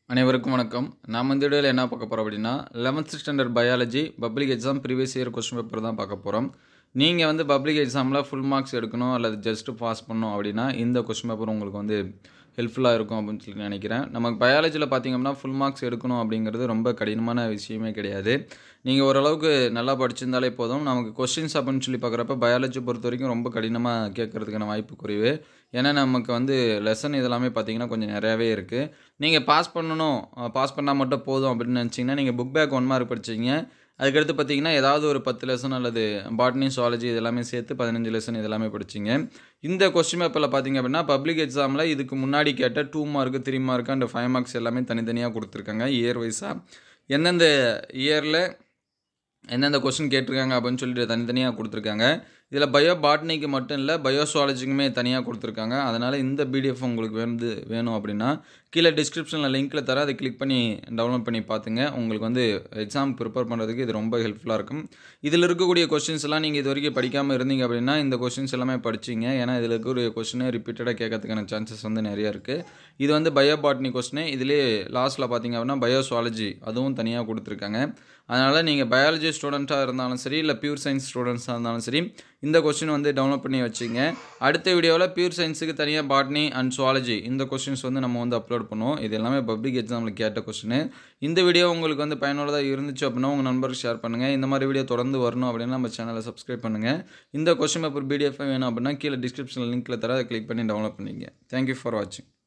அனைவருக்கும் வணக்கம் நாம் இந்த வீடியோவில் என்ன பார்க்க போகிறோம் அப்படின்னா eleventh standard biology public exam previous year question paper தான் பார்க்க போகிறோம் நீங்கள் வந்து பப்ளிக் எக்ஸாமில் ஃபுல் மார்க்ஸ் எடுக்கணும் அல்லது ஜஸ்ட்டு பாஸ் பண்ணணும் அப்படின்னா இந்த கொஸ்டின் பேப்பர் உங்களுக்கு வந்து ஹெல்ப்ஃபுல்லாக இருக்கும் அப்படின்னு சொல்லி நினைக்கிறேன் நமக்கு பயாலஜியில் பார்த்தீங்கன்னா ஃபுல் மார்க்ஸ் எடுக்கணும் அப்படிங்கிறது ரொம்ப கடினமான விஷயமே கிடையாது நீங்கள் ஓரளவுக்கு நல்லா படிச்சிருந்தாலே போதும் நமக்கு கொஸ்டின்ஸ் அப்படின்னு சொல்லி பார்க்குறப்ப பயாலஜி பொறுத்த வரைக்கும் ரொம்ப கடினமாக கேட்கறதுக்கான வாய்ப்பு குறைவு ஏன்னா நமக்கு வந்து லெசன் இதெல்லாமே பார்த்தீங்கன்னா கொஞ்சம் நிறையாவே இருக்குது நீங்கள் பாஸ் பண்ணணும் பாஸ் பண்ணால் மட்டும் போதும் அப்படின்னு நினச்சிங்கன்னா நீங்கள் புக் பேக் ஒன் மார்க் படிச்சிங்க அதுக்கடுத்து பார்த்தீங்கன்னா ஏதாவது ஒரு பத்து லெசன் அல்லது பாட்னி சுவாலஜி இதெல்லாமே சேர்த்து பதினஞ்சு லெசன் இதெல்லாமே படிச்சிங்க இந்த கொஸ்டின் பேப்பரில் பார்த்தீங்க அப்படின்னா பப்ளிக் எக்ஸாமில் இதுக்கு முன்னாடி கேட்ட two mark three mark and five marks எல்லாமே தனித்தனியாக கொடுத்துருக்காங்க இயர் வைஸாக எந்தெந்த இயரில் எந்தெந்த கொஸ்டின் கேட்டிருக்காங்க அப்படின்னு சொல்லிட்டு தனித்தனியாக கொடுத்துருக்காங்க இதில் பயோ பாட்னிக்கு மட்டும் இல்லை பயோசுவாலஜிக்குமே தனியாக கொடுத்துருக்காங்க அதனால் இந்த பிடிஎஃப் உங்களுக்கு வந்து வேணும் அப்படின்னா கீழே டிஸ்கிரிப்ஷனில் லிங்க்கில் தர அதை கிளிக் பண்ணி டவுன்லோட் பண்ணி பார்த்துங்க உங்களுக்கு வந்து எக்ஸாம் ப்ரிப்பேர் பண்ணுறதுக்கு இது ரொம்ப ஹெல்ப்ஃபுல்லாக இருக்கும் இதில் இருக்கக்கூடிய கொஸ்டின்ஸ் எல்லாம் நீங்கள் இது வரைக்கும் படிக்காமல் இருந்தீங்க அப்படின்னா இந்த கொஸ்டின்ஸ் எல்லாமே படிச்சிங்க ஏன்னா இதில் இருக்கக்கூடிய கொஸ்டினை ரிப்பீட்டடாக கேட்கறதுக்கான சான்சஸ் வந்து நிறையா இருக்குது இது வந்து பயோ பாட்னி கொஸ்டின் இதிலே லாஸ்ட்டில் பார்த்தீங்க அப்படின்னா பயோசுவாலஜி அதுவும் தனியாக கொடுத்துருக்காங்க அதனால் நீங்கள் பயாலஜி ஸ்டூடெண்ட்டாக இருந்தாலும் சரி இல்லை பியூர் சயின்ஸ் ஸ்டூடெண்ட்ஸாக இருந்தாலும் சரி இந்த கொஸ்டின் வந்து டவுன்லோட் பண்ணி வச்சுங்க அடுத்த வீடியோவில் பியூர் சயின்ஸுக்கு தனியாக பாட்னி அண்ட் சுவாலஜி இந்த கொஸ்டின்ஸ் வந்து நம்ம வந்து அப்லோட் பண்ணுவோம் இது எல்லாமே பப்ளிக் எக்ஸாமில் கேட்ட கொஸ்டின் இந்த வீடியோ உங்களுக்கு வந்து பயனுள்ளதாக இருந்துச்சு அப்படின்னா உங்கள் நண்பருக்கு ஷேர் பண்ணுங்கள் இந்த மாதிரி வீடியோ தொடர்ந்து வரணும் அப்படின்னா நம்ம சேனலை சப்ஸ்கிரைப் பண்ணுங்கள் இந்த கொஸ்டின் பேப்பர் பிடிஎஃப் வேணும் அப்படின்னா கீழே டிஸ்கிரிப்ஷனில் லிங்க்கில் தர அதை கிளிக் பண்ணி டவுன்லோட் பண்ணிங்க தேங்க்யூ ஃபார் வாட்சிங்